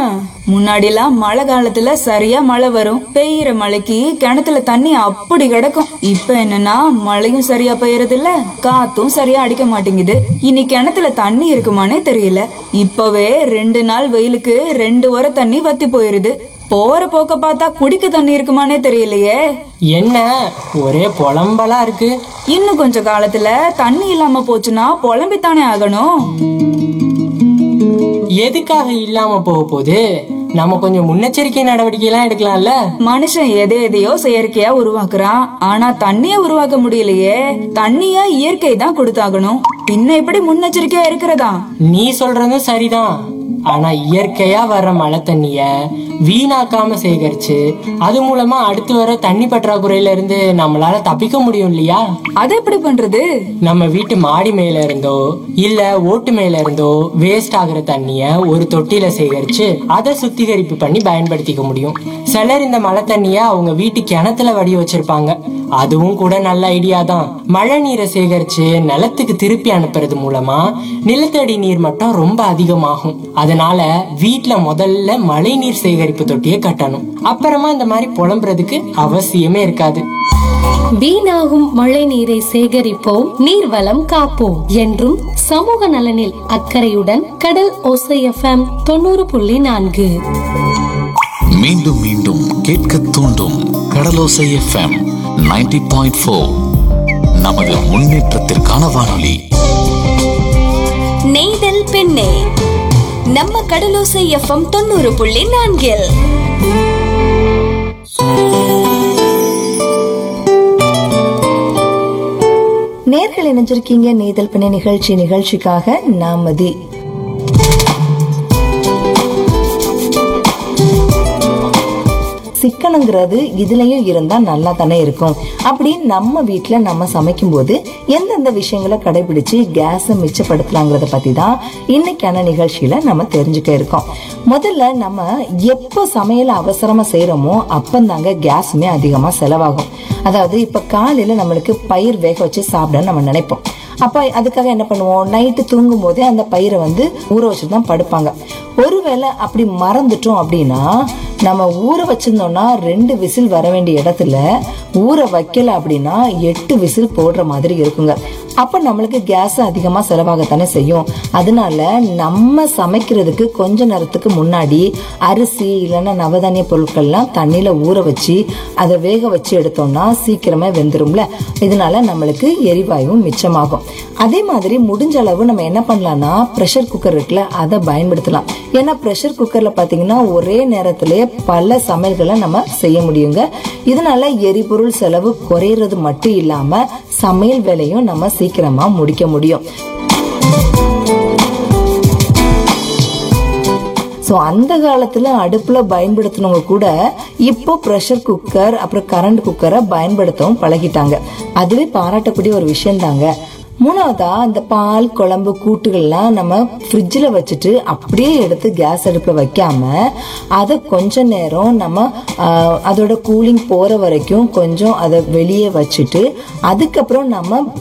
முன்னாடிலாம் மழை காலத்துல சரியா மழை வரும் பெய்யற மழைக்கு கிணத்துல தண்ணி அப்படி கிடக்கும் இப்ப என்னன்னா மழையும் சரியா பெய்யறது இல்ல காத்தும் சரியா அடிக்க மாட்டேங்குது இனி கிணத்துல தண்ணி இருக்குமானே தெரியல இப்பவே ரெண்டு நாள் வெயிலுக்கு ரெண்டு வர தண்ணி வத்தி போயிருது போற போக்க பார்த்தா குடிக்க தண்ணி இருக்குமானே தெரியலையே என்ன ஒரே புலம்பலா இருக்கு இன்னும் கொஞ்ச காலத்துல தண்ணி இல்லாம போச்சுன்னா புலம்பித்தானே ஆகணும் எதுக்காக இல்லாம போக போகுது நம்ம கொஞ்சம் முன்னெச்சரிக்கை நடவடிக்கை எல்லாம் எடுக்கலாம்ல மனுஷன் எதை எதையோ செயற்கையா உருவாக்குறான் ஆனா தண்ணிய உருவாக்க முடியலையே தண்ணிய இயற்கை தான் கொடுத்தாகணும் பின்ன எப்படி முன்னெச்சரிக்கையா இருக்கிறதா நீ சொல்றதும் சரிதான் ஆனா இயற்கையா வர்ற மழை தண்ணிய வீணாக்காம சேகரிச்சு அது மூலமா அடுத்து வர தண்ணி பற்றாக்குறையில இருந்து நம்மளால தப்பிக்க முடியும் இல்லையா அது எப்படி பண்றது நம்ம வீட்டு மாடி மேல இருந்தோ இல்ல ஓட்டு மேல இருந்தோ வேஸ்ட் ஆகுற தண்ணிய ஒரு தொட்டியில சேகரிச்சு அதை சுத்திகரிப்பு பண்ணி பயன்படுத்திக்க முடியும் சிலர் இந்த மழை தண்ணிய அவங்க வீட்டு கிணத்துல வடி வச்சிருப்பாங்க அதுவும் கூட நல்ல ஐடியா தான் மழை நீரை சேகரிச்சு நிலத்துக்கு திருப்பி அனுப்புறது மூலமா நிலத்தடி நீர் மட்டம் ரொம்ப அதிகமாகும் அதனால வீட்ல முதல்ல மழை நீர் சேகரிப்பு தொட்டியை கட்டணும் அப்புறமா இந்த மாதிரி புலம்புறதுக்கு அவசியமே இருக்காது வீணாகும் மழை நீரை சேகரிப்போம் நீர்வளம் காப்போம் என்றும் சமூக நலனில் அக்கறையுடன் கடல் ஓசை எஃப்எம் தொண்ணூறு புள்ளி நான்கு மீண்டும் மீண்டும் கேட்க தூண்டும் கடலோசை எஃப்எம் 90.4 பாயிண்ட் ஃபோர் நமது முன்னேற்றத்திற்கான வானொலி நெய்தல் பெண்ணே நம்ம கடலோசை எஃப்எம் தொண்ணூறு புள்ளி நான்கில் நேர்கள் இணைஞ்சிருக்கீங்க நெய்தல் பிணை நிகழ்ச்சி நிகழ்ச்சிக்காக நாமதி சிக்கனங்கிறது இதுலயும் இருந்தா நல்லா தானே இருக்கும் அப்படி நம்ம வீட்ல நம்ம சமைக்கும் போது எந்தெந்த விஷயங்களை கடைபிடிச்சு கேஸை மிச்சப்படுத்தலாங்கிறத பத்தி தான் இன்னைக்கான நிகழ்ச்சியில நம்ம தெரிஞ்சுக்க இருக்கோம் முதல்ல நம்ம எப்போ சமையல அவசரமா செய்யறோமோ அப்பந்தாங்க கேஸுமே அதிகமா செலவாகும் அதாவது இப்ப காலையில நம்மளுக்கு பயிர் வேக வச்சு சாப்பிட நம்ம நினைப்போம் அப்ப அதுக்காக என்ன பண்ணுவோம் நைட்டு தூங்கும் போதே அந்த பயிரை வந்து ஊற வச்சுட்டு தான் படுப்பாங்க ஒருவேளை அப்படி மறந்துட்டோம் அப்படின்னா நம்ம ஊற வச்சிருந்தோம்னா ரெண்டு விசில் வர வேண்டிய இடத்துல ஊற வைக்கல அப்படின்னா எட்டு விசில் போடுற மாதிரி இருக்குங்க அப்ப நம்மளுக்கு கேஸ் அதிகமா செலவாகத்தானே செய்யும் அதனால நம்ம சமைக்கிறதுக்கு கொஞ்ச நேரத்துக்கு முன்னாடி அரிசி இல்லைன்னா நவதானிய பொருட்கள்லாம் தண்ணியில ஊற வச்சு அதை வேக வச்சு எடுத்தோம்னா சீக்கிரமே வெந்துரும்ல இதனால நம்மளுக்கு எரிவாயுவும் மிச்சமாகும் அதே மாதிரி முடிஞ்ச அளவு நம்ம என்ன பண்ணலாம்னா ப்ரெஷர் குக்கர் இருக்குல்ல அதை பயன்படுத்தலாம் ஏன்னா ப்ரெஷர் குக்கர்ல பாத்தீங்கன்னா ஒரே நேரத்திலேயே பல சமையல்களை நம்ம செய்ய முடியுங்க இதனால எரிபொருள் செலவு குறையிறது மட்டும் இல்லாம சமையல் வேலையும் நம்ம சீக்கிரமா முடிக்க முடியும் ஸோ அந்த காலத்துல அடுப்புல பயன்படுத்தினவங்க கூட இப்போ ப்ரெஷர் குக்கர் அப்புறம் கரண்ட் குக்கரை பயன்படுத்தவும் பழகிட்டாங்க அதுவே பாராட்டக்கூடிய ஒரு விஷயம் தாங்க மூணாவதா இந்த பால் குழம்பு கூட்டுகள்லாம் நம்ம ஃப்ரிட்ஜில் வச்சுட்டு அப்படியே எடுத்து கேஸ் அடுப்பில் வைக்காம அதை கொஞ்ச நேரம் நம்ம ஆஹ், அதோட கூலிங் போகிற வரைக்கும் கொஞ்சம் அதை வெளியே வச்சுட்டு அதுக்கப்புறம் நம்ம